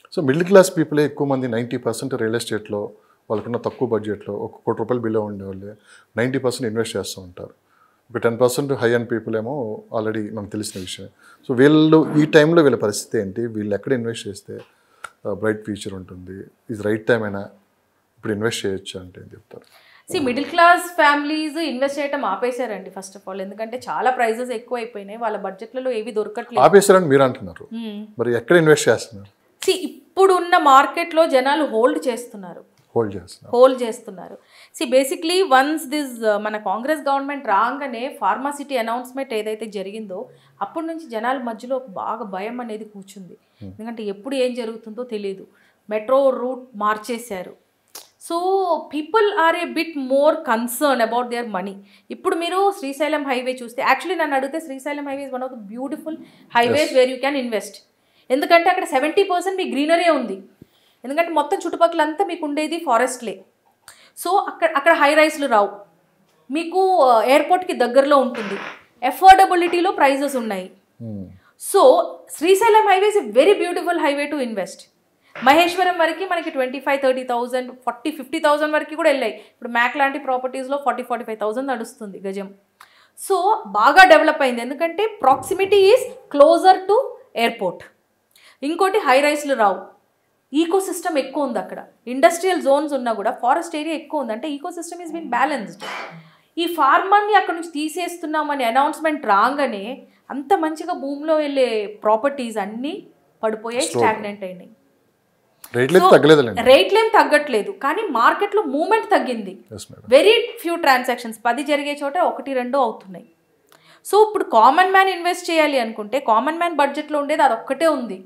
So middle class పీపులే ఎక్కువ మంది ninety percent real ఎస్టేట్లో వాళ్ళకున్న తక్కువ బడ్జెట్లో ఒక కోటి రూపాయలు బిలో ఉండే వాళ్ళే నైంటీ పర్సెంట్ ఇన్వెస్ట్ చేస్తూ ఉంటారు ఒక ten percent high and people ఏమో ఆల్రెడీ మనకు తెలిసిన విషయం సో వీళ్ళు ఈ టైంలో వీళ్ళ పరిస్థితి ఏంటి వీళ్ళు ఎక్కడ ఇన్వెస్ట్ చేస్తే బ్రైట్ ఫ్యూచర్ ఉంటుంది ఇది రైట్ టైం అయినా ఇప్పుడు ఇన్వెస్ట్ చేయొచ్చు అంటే ఏం చెప్తారు సి మిడిల్ క్లాస్ ఫ్యామిలీస్ ఇన్వెస్ట్ చేయడం ఆపేశారండి ఫస్ట్ ఆఫ్ ఆల్ ఎందుకంటే చాలా ప్రైజెస్ ఎక్కువ అయిపోయినాయి వాళ్ళ బడ్జెట్లలో ఏవి దొరకట్లేదు ఆపేశారని మీరు అంటున్నారు మరి ఎక్కడ ఇన్వెస్ట్ చేస్తున్నారు సి ఇప్పుడున్న మార్కెట్లో జనాలు హోల్డ్ చేస్తున్నారు హోల్డ్ చేస్తున్నారు హోల్డ్ చేస్తున్నారు సి బేసిక్లీ వన్స్ దిస్ మన కాంగ్రెస్ గవర్నమెంట్ రాగానే ఫార్మాసిటీ అనౌన్స్మెంట్ ఏదైతే జరిగిందో అప్పటి నుంచి జనాల మధ్యలో ఒక బాగా భయం అనేది కూర్చుంది ఎందుకంటే ఎప్పుడు ఏం జరుగుతుందో తెలియదు మెట్రో రూట్ మార్చేశారు so people are a bit more concern about their money ఇప్పుడు మీరు శ్రీశైలం హైవే చూస్తే యాక్చువల్లీ నన్ను అడిగితే Srisailam highway is one of the beautiful highways where you can invest ఎందుకంటే అక్కడ సెవెంటీ పర్సెంట్ మీ గ్రీనరీ ఉంది ఎందుకంటే మొత్తం చుట్టుపక్కల అంతా మీకు ఉండేది ఫారెస్ట్లే సో అక్కడ అక్కడ హై రైస్లు రావు మీకు ఎయిర్పోర్ట్కి దగ్గరలో ఉంటుంది ఎఫోర్డబిలిటీలో ప్రైజెస్ ఉన్నాయి Hmm. So Srisailam highway is very beautiful highway to invest Maheshwaram వరకు మనకి twenty five thirty thousand forty fifty thousand వరకు కూడా వెళ్ళాయి ఇప్పుడు మ్యాక్ లాంటి ప్రాపర్టీస్లో ఫార్టీ ఫార్టీ ఫైవ్ థౌసండ్ నడుస్తుంది గజం సో బాగా డెవలప్ అయింది ఎందుకంటే proximity is closer to airport ఇంకోటి హై రైస్లు రావు ఈకో సిస్టమ్ ఎక్కువ ఉంది అక్కడ ఇండస్ట్రియల్ జోన్స్ ఉన్నా కూడా ఫారెస్ట్ ఏరియా ఎక్కువ ఉంది అంటే ecosystem is been balanced ఈ ఫార్మర్ని అక్కడ నుంచి తీసేస్తున్నామని అనౌన్స్మెంట్ రాగానే అంత మంచిగా భూమిలో వెళ్ళే ప్రాపర్టీస్ అన్నీ పడిపోయాయి స్టాగ్నెంట్ అయినాయి రేట్లు అయితే తగ్గలేదులేండి రేట్లేం తగ్గట్లేదు కానీ మార్కెట్లో మూమెంట్ తగ్గింది yes madam very few transactions పది జరిగే చోట ఒకటి రెండు అవుతున్నాయి సో ఇప్పుడు కామన్ మ్యాన్ ఇన్వెస్ట్ చేయాలి అనుకుంటే కామన్ మ్యాన్ బడ్జెట్లో ఉండేది అదొక్కటే ఉంది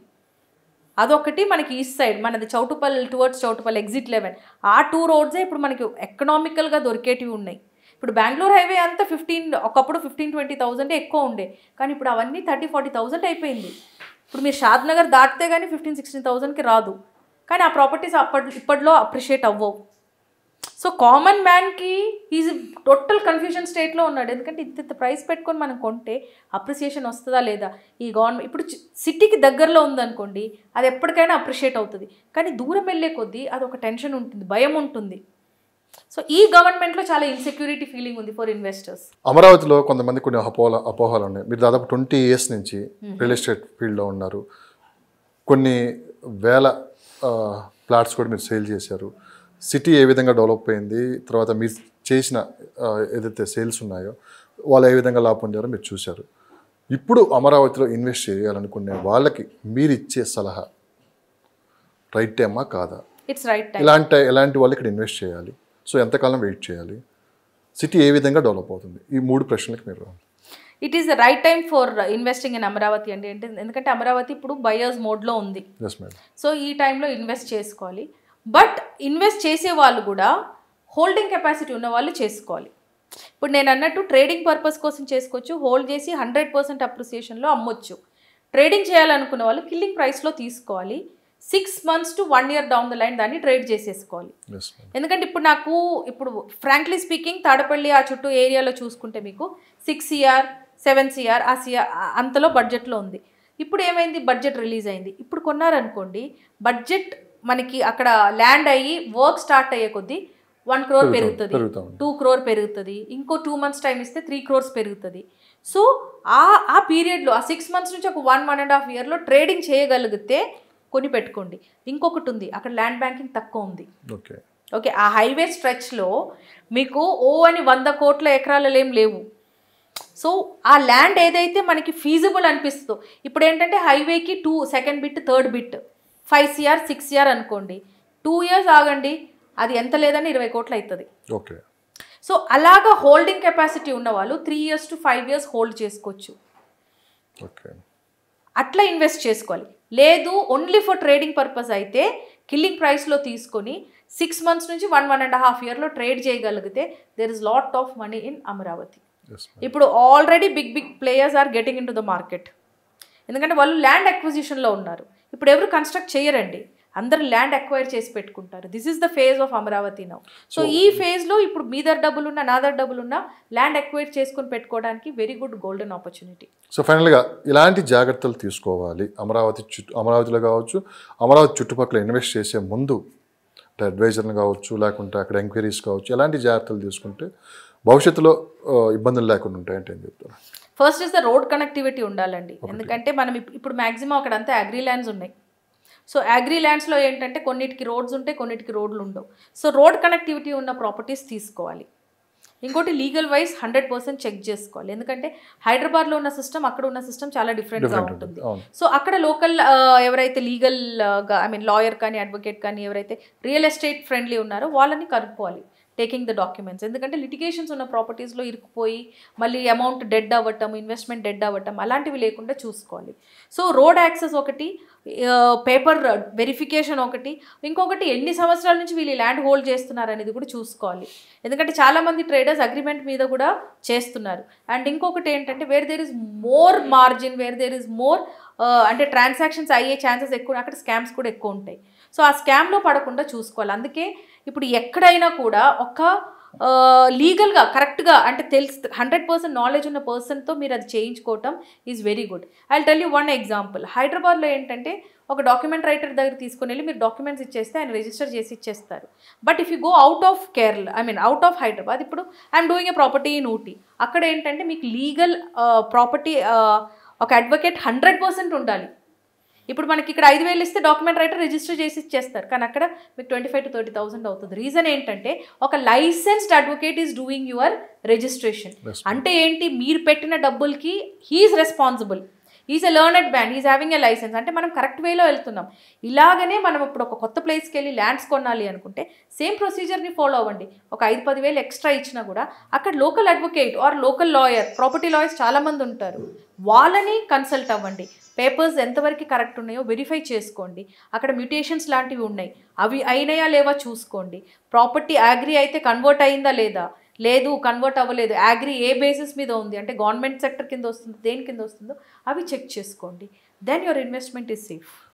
అదొకటి మనకి ఈస్ట్ సైడ్ మనది Choutuppal towards Choutuppal exit eleven ఆ టూ రోడ్సే ఇప్పుడు మనకి ఎకనామికల్గా దొరికేటివి ఉన్నాయి ఇప్పుడు బెంగళూరు హైవే అంతా ఫిఫ్టీన్ ఒకప్పుడు ఫిఫ్టీన్ ట్వంటీ థౌసండ్ ఎక్కువ ఉండే కానీ ఇప్పుడు అవన్నీ థర్టీ ఫార్టీ థౌసండ్ అయిపోయింది ఇప్పుడు మీరు షాద్ నగర్ దాటితే కానీ ఫిఫ్టీన్ సిక్స్టీన్ థౌసండ్కి రాదు కానీ ఆ ప్రాపర్టీస్ అప్పటి ఇప్పట్లో అప్రిషియేట్ అవ్వవు సో కామన్ మ్యాన్కి ఈజ్ టోటల్ కన్ఫ్యూజన్ స్టేట్లో ఉన్నాడు ఎందుకంటే ఇంత ఇంత ప్రైస్ పెట్టుకొని మనం కొంటే అప్రిసియేషన్ వస్తుందా లేదా ఈ గవర్నమెంట్ ఇప్పుడు సిటీకి దగ్గరలో ఉందనుకోండి అది ఎప్పటికైనా అప్రిషియేట్ అవుతుంది కానీ దూరం వెళ్ళే కొద్దీ అది ఒక టెన్షన్ ఉంటుంది భయం ఉంటుంది సో ఈ గవర్నమెంట్లో చాలా ఇన్సెక్యూరిటీ ఫీలింగ్ ఉంది ఫర్ ఇన్వెస్టర్స్ అమరావతిలో కొంతమంది కొన్ని అపోహల అపోహలు ఉన్నాయి మీరు దాదాపు ట్వంటీ ఇయర్స్ నుంచి రియల్ ఎస్టేట్ ఫీల్డ్లో ఉన్నారు కొన్ని వేల ఫ్లాట్స్ కూడా మీరు సేల్ చేశారు సిటీ ఏ విధంగా డెవలప్ అయింది తర్వాత మీరు చేసిన ఆ, ఏదైతే సేల్స్ ఉన్నాయో వాళ్ళు ఏ విధంగా లాభం పొందారో మీరు చూశారు ఇప్పుడు అమరావతిలో ఇన్వెస్ట్ చేయాలనుకునే వాళ్ళకి మీరు ఇచ్చే సలహా రైట్ టైమా కాదా ఇట్స్ రైట్ టైం ఇలాంటి ఎలాంటి వాళ్ళు ఇక్కడ ఇన్వెస్ట్ చేయాలి సో ఎంతకాలం వెయిట్ చేయాలి సిటీ ఏ విధంగా డెవలప్ అవుతుంది ఈ మూడు ప్రశ్నలకు మీరు it is the right time for investing in Amaravati అండి అంటే ఎందుకంటే అమరావతి ఇప్పుడు బయర్స్ మోడ్లో ఉంది ఎస్ మేడం సో ఈ టైంలో ఇన్వెస్ట్ చేసుకోవాలి బట్ ఇన్వెస్ట్ చేసే వాళ్ళు కూడా హోల్డింగ్ కెపాసిటీ ఉన్న వాళ్ళు చేసుకోవాలి ఇప్పుడు నేను అన్నట్టు ట్రేడింగ్ పర్పస్ కోసం చేసుకోవచ్చు హోల్డ్ చేసి హండ్రెడ్ పర్సెంట్ అప్రిసియేషన్లో అమ్మొచ్చు ట్రేడింగ్ చేయాలనుకున్న వాళ్ళు కిల్లింగ్ ప్రైస్లో తీసుకోవాలి six months to one year down the line దాన్ని ట్రేడ్ చేసేసుకోవాలి ఎస్ మేడం ఎందుకంటే ఇప్పుడు నాకు ఇప్పుడు ఫ్రాంక్లీ స్పీకింగ్ తాడపల్లి ఆ చుట్టూ ఏరియాలో చూసుకుంటే మీకు సిక్స్ సిఆర్ సెవెన్ సిఆర్ ఆ సిఆర్ అంతలో బడ్జెట్లో ఉంది ఇప్పుడు ఏమైంది బడ్జెట్ రిలీజ్ అయింది ఇప్పుడు కొన్నారనుకోండి బడ్జెట్ మనకి అక్కడ ల్యాండ్ అయ్యి వర్క్ స్టార్ట్ అయ్యే కొద్దీ వన్ క్రోర్ పెరుగుతుంది పెరుగుతా ఉంది టూ క్రోర్ పెరుగుతుంది ఇంకో టూ మంత్స్ టైం ఇస్తే త్రీ క్రోర్స్ పెరుగుతుంది సో ఆ ఆ పీరియడ్లో ఆ సిక్స్ మంత్స్ నుంచి ఒక వన్ వన్ అండ్ హాఫ్ ఇయర్లో ట్రేడింగ్ చేయగలిగితే కొని పెట్టుకోండి ఇంకొకటి ఉంది అక్కడ ల్యాండ్ బ్యాంకింగ్ తక్కువ ఉంది ఓకే ఓకే ఆ హైవే స్ట్రెచ్లో మీకు ఓ అని వంద కోట్ల ఎకరాలలో ఏం లేవు సో ఆ ల్యాండ్ ఏదైతే మనకి ఫీజిబుల్ అనిపిస్తుందో ఇప్పుడు ఏంటంటే హైవేకి two second bit third bit five CR six CR అనుకోండి టూ ఇయర్స్ ఆగండి అది ఎంత లేదని ఇరవై కోట్లు అవుతుంది ఓకే సో అలాగా హోల్డింగ్ కెపాసిటీ ఉన్న వాళ్ళు three years to five years hold చేసుకోవచ్చు ఓకే అట్లా ఇన్వెస్ట్ చేసుకోవాలి లేదు ఓన్లీ ఫర్ ట్రేడింగ్ పర్పస్ అయితే కిల్లింగ్ ప్రైస్లో తీసుకొని సిక్స్ మంత్స్ నుంచి వన్ వన్ అండ్ హాఫ్ ఇయర్లో ట్రేడ్ చేయగలిగితే there is lot of money in Amaravati yes ఇప్పుడు already big big players are getting into the market ఎందుకంటే వాళ్ళు ల్యాండ్ అక్విజిషన్లో ఉన్నారు ఇప్పుడు ఎవరు కన్స్ట్రక్ట్ చేయరండి అందరు ల్యాండ్ అక్వైర్ చేసి పెట్టుకుంటారు this is the phase of Amaravati now so ఈ ఫేజ్లో ఇప్పుడు మీ దగ్గర డబ్బులున్నా నా దగ్గర డబ్బులున్నా ల్యాండ్ అక్వైర్ చేసుకొని పెట్టుకోవడానికి very good golden opportunity so ఫైనల్గా ఇలాంటి జాగ్రత్తలు తీసుకోవాలి అమరావతి చుట్టూ అమరావతిలో కావచ్చు అమరావతి చుట్టుపక్కల ఇన్వెస్ట్ చేసే ముందు అంటే అడ్వైజర్లు కావచ్చు లేకుంటే అక్కడ ఎంక్వైరీస్ కావచ్చు ఎలాంటి జాగ్రత్తలు తీసుకుంటే భవిష్యత్తులో ఆ, ఇబ్బందులు లేకుండా ఉంటాయంటే ఏం చెప్తారు first is the road connectivity ఉండాలండి ఎందుకంటే మనం ఇప్- ఇప్పుడు మాక్సిమం అక్కడంతా అగ్రి ల్యాండ్స్ ఉన్నాయి సో అగ్రి ల్యాండ్స్లో ఏంటంటే కొన్నిటికి రోడ్స్ ఉంటాయి కొన్నిటికి రోడ్లు ఉండవు సో రోడ్ కనెక్టివిటీ ఉన్న ప్రాపర్టీస్ తీసుకోవాలి ఇంకోటి legal wise hundred percent check చేసుకోవాలి ఎందుకంటే హైదరాబాద్లో ఉన్న సిస్టమ్ అక్కడ ఉన్న సిస్టమ్ చాలా డిఫరెంట్గా Different ఉంటుంది అవును సో అక్కడ లోకల్ ఎవరైతే లీగల్ ఐ మీన్ లాయర్ కానీ అడ్వకేట్ కానీ ఎవరైతే రియల్ ఎస్టేట్ ఫ్రెండ్లీ ఉన్నారో వాళ్ళని కనుక్కోవాలి టేకింగ్ ద డాక్యుమెంట్స్ ఎందుకంటే లిటిగేషన్స్ ఉన్న ప్రాపర్టీస్లో ఇరుక్కుపోయి మళ్ళీ అమౌంట్ డెడ్ అవ్వటం ఇన్వెస్ట్మెంట్ డెడ్ అవ్వటం అలాంటివి లేకుండా చూసుకోవాలి సో రోడ్ యాక్సెస్ ఒకటి పేపర్ వెరిఫికేషన్ ఒకటి ఇంకొకటి ఎన్ని సంవత్సరాల నుంచి వీళ్ళు ల్యాండ్ హోల్డ్ చేస్తున్నారు అనేది కూడా చూసుకోవాలి ఎందుకంటే చాలామంది ట్రేడర్స్ అగ్రిమెంట్ మీద కూడా చేస్తున్నారు అండ్ ఇంకొకటి ఏంటంటే where there is more margin where there is more అంటే ట్రాన్సాక్షన్స్ అయ్యే ఛాన్సెస్ ఎక్కువ అక్కడ స్కామ్స్ కూడా ఎక్కువ ఉంటాయి సో ఆ స్కామ్లో పడకుండా చూసుకోవాలి అందుకే ఇప్పుడు ఎక్కడైనా కూడా ఒక లీగల్గా కరెక్ట్గా అంటే తెలుసు హండ్రెడ్ పర్సెంట్ నాలెడ్జ్ ఉన్న పర్సన్తో మీరు అది చేయించుకోవటం is very good I tell you one example హైదరాబాద్లో ఏంటంటే ఒక డాక్యుమెంట్ రైటర్ దగ్గర తీసుకొని వెళ్ళి మీరు డాక్యుమెంట్స్ ఇచ్చేస్తే ఆయన రిజిస్టర్ చేసి ఇచ్చేస్తారు but if you go out of Kerala I mean out of Hyderabad ఇప్పుడు I'm doing a property in Ooty అక్కడ ఏంటంటే మీకు లీగల్ ప్రాపర్టీ ఒక అడ్వకేట్ హండ్రెడ్ పర్సెంట్ ఉండాలి ఇప్పుడు మనకి ఇక్కడ ఐదు వేలు ఇస్తే డాక్యుమెంట్ రైటర్ రిజిస్టర్ చేసి ఇచ్చేస్తారు కానీ అక్కడ మీకు twenty five to thirty thousand అవుతుంది రీజన్ ఏంటంటే ఒక licensed advocate is doing your registration Yes. అంటే ఏంటి మీరు పెట్టిన డబ్బులకి he is responsible is a learned band is having a licence అంటే మనం కరెక్ట్ వేలో వెళ్తున్నాం ఇలాగనే మనం ఇప్పుడు ఒక కొత్త ప్లేస్కి వెళ్ళి ల్యాండ్స్ కొనాలి అనుకుంటే సేమ్ ప్రొసీజర్ని ఫాలో అవ్వండి ఒక ఐదు పది వేలు ఎక్స్ట్రా ఇచ్చినా కూడా అక్కడ local advocate or local lawyer property lawyers చాలామంది ఉంటారు వాళ్ళని కన్సల్ట్ అవ్వండి పేపర్స్ ఎంతవరకు కరెక్ట్ ఉన్నాయో వెరిఫై చేసుకోండి అక్కడ మ్యూటేషన్స్ లాంటివి ఉన్నాయి అవి అయినాయా లేవా చూసుకోండి ప్రాపర్టీ అగ్రి అయితే కన్వర్ట్ అయిందా లేదా లేదు కన్వర్ట్ అవ్వలేదు అగ్రి ఏ బేసిస్ మీద ఉంది అంటే గవర్నమెంట్ సెక్టర్ కింద వస్తుందో దేని కింద వస్తుందో అవి చెక్ చేసుకోండి then your investment is safe